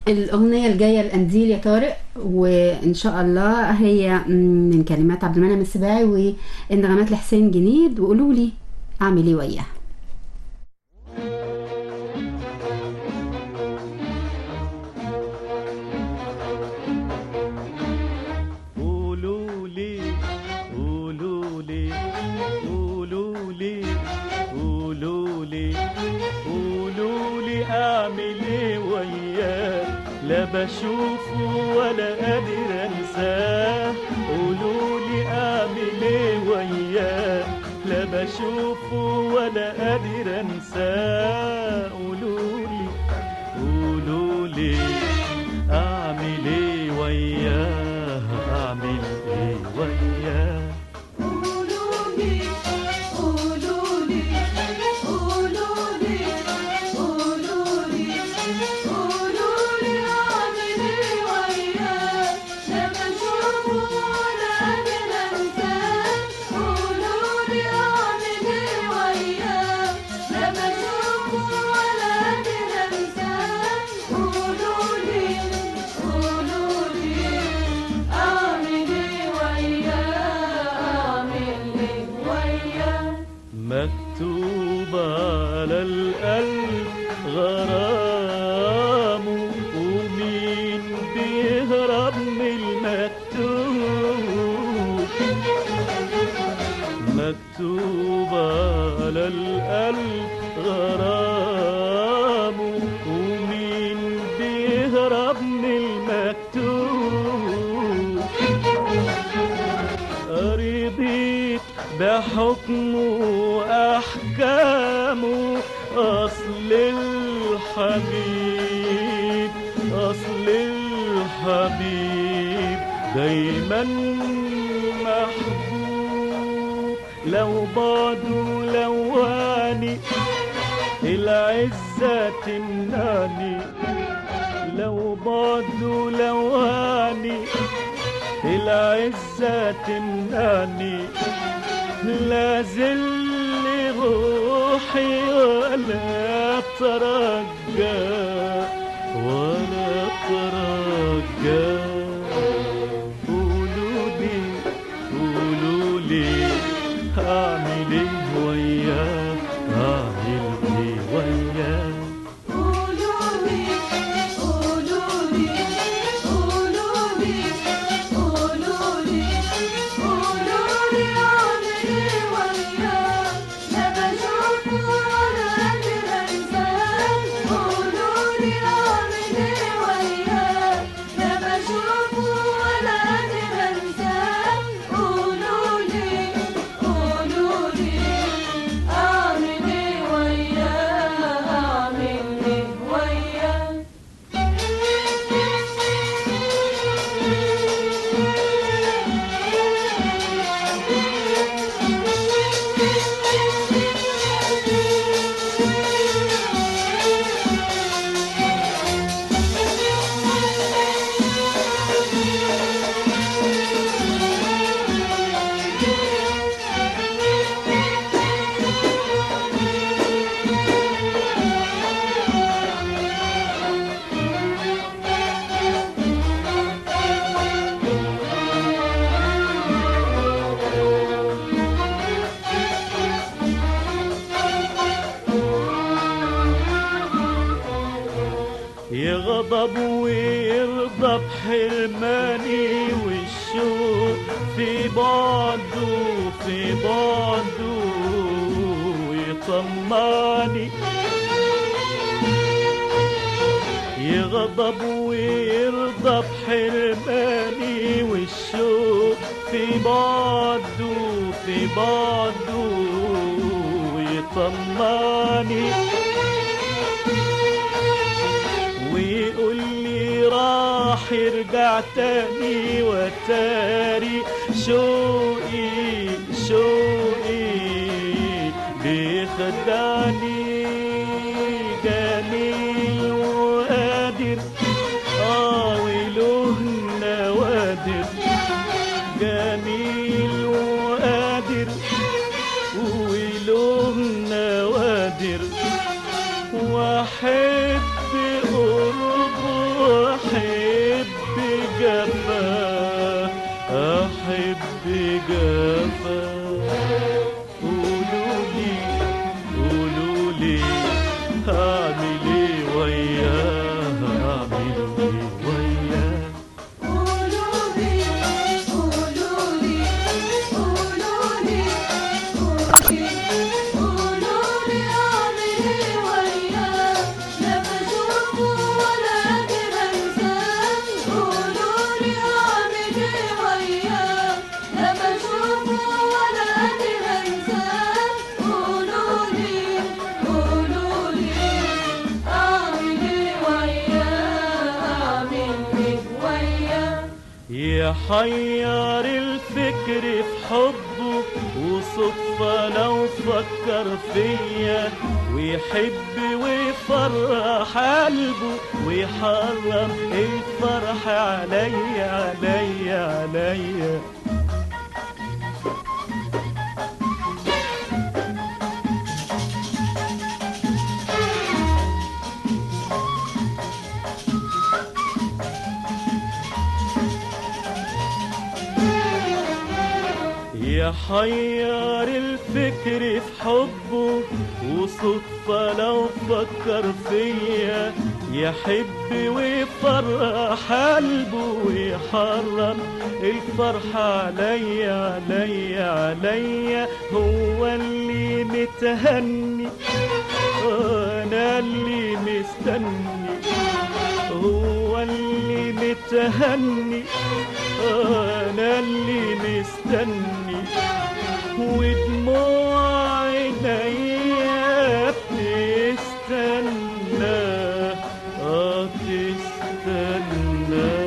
الأغنية الجاية القنديل يا طارق وإن شاء الله هي من كلمات عبد المنعم السباعي وإنغامات لحسين جنيد وقولوا لي أعمل إيه وياه قولوا لي قولوا لي قولوا لي قولوا لي قولوا لي اعمل ايه وياه لا بشوفه ولا قادر انساه قولوا لي اعمل ايه وياه لا بشوفه ولا قادر انساه قولوا لي قولوا لي اعمل ايه وياه اعمل ايه وياه قولوا لي قولوا لي قولوا لي قولوا لي قولوا لي اعمل ايه وياه لما اشوفه ولا قادر انساه قولوا لي اعمل ايه وياه لما اشوفه ولا قادر انساه قولوا لي قولوا لي اعمل ايه وياه اعمل ايه وياه مكتوب على القلب غرامه ومين بيهرب من المكتوب مكتوب على القلب غرامه ومين بيهرب من المكتوب رضيت بحكمه وأحكامه أصل الحبيب أصل الحبيب دايما محبوب لو بعده لواني العزة تمنعني لو بعده لواني العزة تمنعني لا زل روحي ولا ترجى ولا ترجى قولوا لي قولوا لي اعمل ايه وياه اعمل ايه وياه قولوا لي قولوا لي قولوا لي قولوا لي قولوا لي اعمل ايه وياه لا بشوفه ولا قادر انساه قولوا لي اعمل ايه وياه لا بشوفه ولا قادر انساه قولوا لي قولوا لي اعمل ايه وياه اعمل ايه وياه يغضب ويرضى بحرماني والشوق في بعده في بعده يطمعني يغضب ويرضى بحرماني والشوق في بعده في بعده يطمعني ويقول لي راح يرجع تاني وتاري شوقي شوقي بيخدعني جميل وقادر اه وله نوادر جميل وقادر وله نوادر واحب قربه احب جفا احب جفا قولوا لي قولوا لي هعمل ايه وياه هعمل ايه وياه قولوا لي قولوا لي قولوا لي قولوا لي اعمل ايه وياه لا بشوفه ولا قادر انساه قولوا لي اعمل ايه وياه لا بشوفه ولا قادر انساه قولوا لي قولوا لي اعمل ايه وياه اعمل ايه وياه يحير الفكر في حبه وصدفة لو فكر فيا ويحب ويفرح قلبه ويحرم الفرح عليا عليا عليا يحير الفكر في حبه وصدفة لو فكر فيا يحب ويفرح قلبه ويحرم الفرح عليا عليا عليا هو اللي متهني انا اللي مستني هو اللي متهني انا اللي مستني ودموع عينيا بتستنى اه تستنى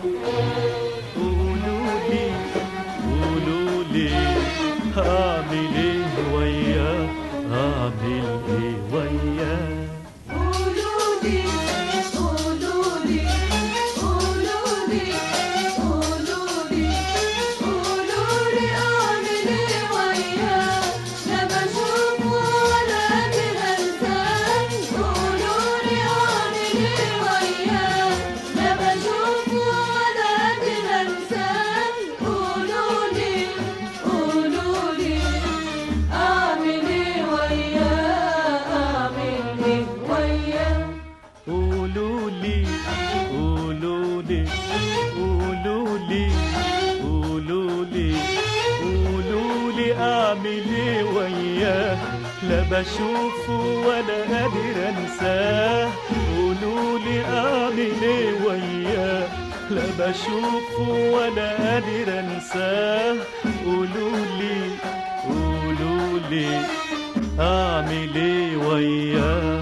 قولوا لي قولوا لي هعمل ايه وياه هعمل ايه وياه قولوا لي قولوا لي قولوا لي قولوا لي قولوا لي اعمل ايه وياه لا بشوفه ولا قادر انساه قولوا لي اعمل ايه وياه لا بشوفه ولا قادر انساه قولوا لي قولوا لي اعمل ايه وياه اعمل ايه وياه قولوا لي قولوا لي قولوا لي قولوا لي قولوا لي اعمل ايه وياه لا بشوفه ولا قادر انساه قولوا لي اعمل ايه وياه لا بشوفه ولا قادر انساه قولوا لي قولوا لي اعمل ايه وياه